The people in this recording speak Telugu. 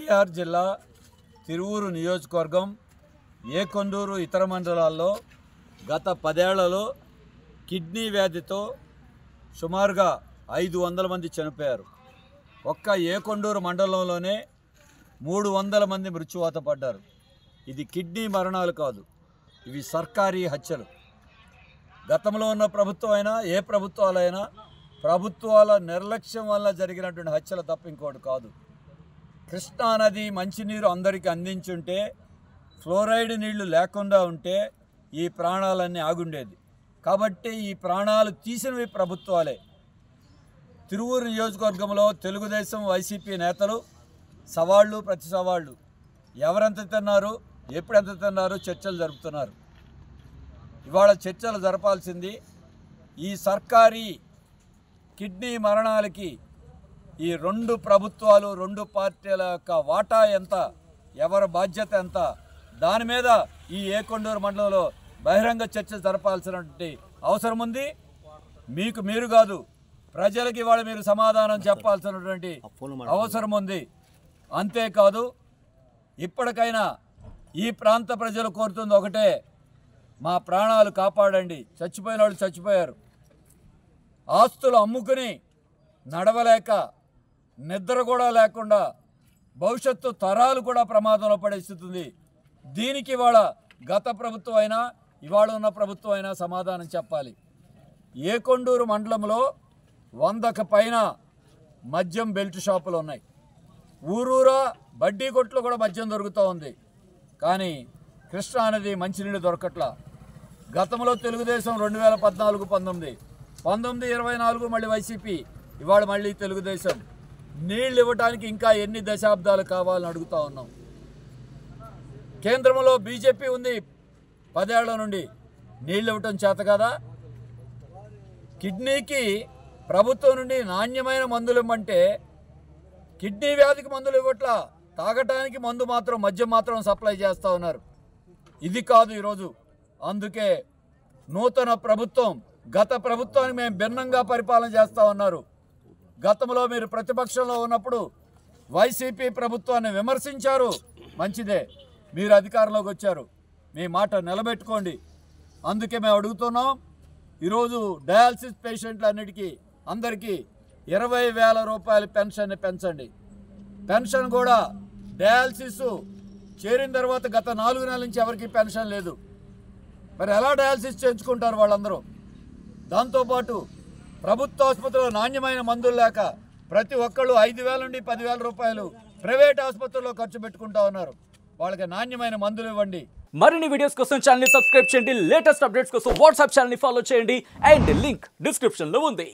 ఎన్టీఆర్ జిల్లా తిరువూరు నియోజకవర్గం ఏకొండూరు ఇతర మండలాల్లో గత పదేళ్లలో కిడ్నీ వ్యాధితో సుమారుగా ఐదు వందల మంది చనిపోయారు ఒక్క ఏకొండూరు మండలంలోనే మూడు వందల మంది మృత్యువాత పడ్డారు ఇది కిడ్నీ మరణాలు కాదు ఇవి సర్కారీ హత్యలు గతంలో ఉన్న ప్రభుత్వం అయినా ఏ ప్రభుత్వాలైనా ప్రభుత్వాల నిర్లక్ష్యం వల్ల జరిగినటువంటి హత్యలు తప్ప ఇంకోటి కాదు కృష్ణానది మంచినీరు అందరికీ అందించుంటే ఫ్లోరైడ్ నీళ్లు లేకుండా ఉంటే ఈ ప్రాణాలన్నీ ఆగుండేది కాబట్టి ఈ ప్రాణాలు తీసినవి ప్రభుత్వాలే తిరువూరు నియోజకవర్గంలో తెలుగుదేశం వైసీపీ నేతలు సవాళ్ళు ప్రతి సవాళ్ళు ఎవరెంత తిన్నారు ఎప్పుడెంత తిన్నారు చర్చలు జరుపుతున్నారు ఇవాళ చర్చలు జరపాల్సింది ఈ సర్కారీ కిడ్నీ మరణాలకి ఈ రెండు ప్రభుత్వాలు రెండు పార్టీల యొక్క వాటా ఎంత ఎవరి బాధ్యత ఎంత దాని మీద ఈ ఏకొండూరు మండలంలో బహిరంగ చర్చ జరపాల్సినటువంటి అవసరం ఉంది మీకు మీరు కాదు ప్రజలకి ఇవాళ మీరు సమాధానం చెప్పాల్సినటువంటి అవసరం ఉంది అంతేకాదు ఇప్పటికైనా ఈ ప్రాంత ప్రజలు కోరుతుంది ఒకటే మా ప్రాణాలు కాపాడండి చచ్చిపోయిన వాళ్ళు చచ్చిపోయారు ఆస్తులు అమ్ముకుని నడవలేక నిద్ర కూడా లేకుండా భవిష్యత్తు తరాలు కూడా ప్రమాదంలో పడే స్థితి ఉంది దీనికి ఇవాళ గత ప్రభుత్వం అయినా ఇవాళ ఉన్న ప్రభుత్వం అయినా సమాధానం చెప్పాలి ఏకొండూరు మండలంలో వందకు పైన మద్యం బెల్ట్ షాపులు ఉన్నాయి ఊరూరా బడ్డీ కొట్లు కూడా మద్యం దొరుకుతూ ఉంది కానీ కృష్ణా అనేది మంచినీళ్ళు దొరకట్లా గతంలో తెలుగుదేశం రెండు వేల పద్నాలుగు పంతొమ్మిది పంతొమ్మిది ఇరవై నాలుగు మళ్ళీ వైసీపీ ఇవాళ మళ్ళీ తెలుగుదేశం నీళ్ళు ఇవ్వడానికి ఇంకా ఎన్ని దశాబ్దాలు కావాలని అడుగుతా ఉన్నాం కేంద్రంలో బీజేపీ ఉంది పదేళ్ల నుండి నీళ్ళు ఇవ్వటం చేత కదా కిడ్నీకి ప్రభుత్వం నుండి నాణ్యమైన మందులు ఇవ్వమంటే కిడ్నీ వ్యాధికి మందులు ఇవ్వట్లా తాగటానికి మందు మాత్రం మద్యం మాత్రం సప్లై చేస్తూ ఉన్నారు ఇది కాదు ఈరోజు అందుకే నూతన ప్రభుత్వం గత ప్రభుత్వానికి మేము భిన్నంగా పరిపాలన చేస్తూ ఉన్నారు గతంలో మీరు ప్రతిపక్షంలో ఉన్నప్పుడు వైసీపీ ప్రభుత్వాన్ని విమర్శించారు మంచిదే మీరు అధికారంలోకి వచ్చారు మీ మాట నిలబెట్టుకోండి అందుకే మేము అడుగుతున్నాం ఈరోజు డయాలసిస్ పేషెంట్లన్నిటికీ అందరికీ ఇరవై వేల రూపాయల పెన్షన్ పెంచండి పెన్షన్ కూడా డయాలసిస్ చేరిన తర్వాత గత నాలుగు నెలల నుంచి ఎవరికి పెన్షన్ లేదు మరి ఎలా డయాలసిస్ చేయించుకుంటారు వాళ్ళందరూ దాంతోపాటు ప్రభుత్వ ఆసుపత్రిలో నాణ్యమైన మందులు లేక ప్రతి ఒక్కళ్ళు ఐదు వేల నుండి పదివేల రూపాయలు ప్రైవేట్ ఆసుపత్రుల్లో ఖర్చు పెట్టుకుంటా ఉన్నారు వాళ్ళకి నాణ్యమైన మందులు ఇవ్వండి మరిన్ని వీడియోస్ కోసం ఛానల్ ని సబ్స్క్రైబ్ చేయండి లేటెస్ట్ అప్డేట్స్ కోసం వాట్సాప్ ఛానల్ ని ఫాలో చేయండి అండ్ లింక్ డిస్క్రిప్షన్ లో ఉంది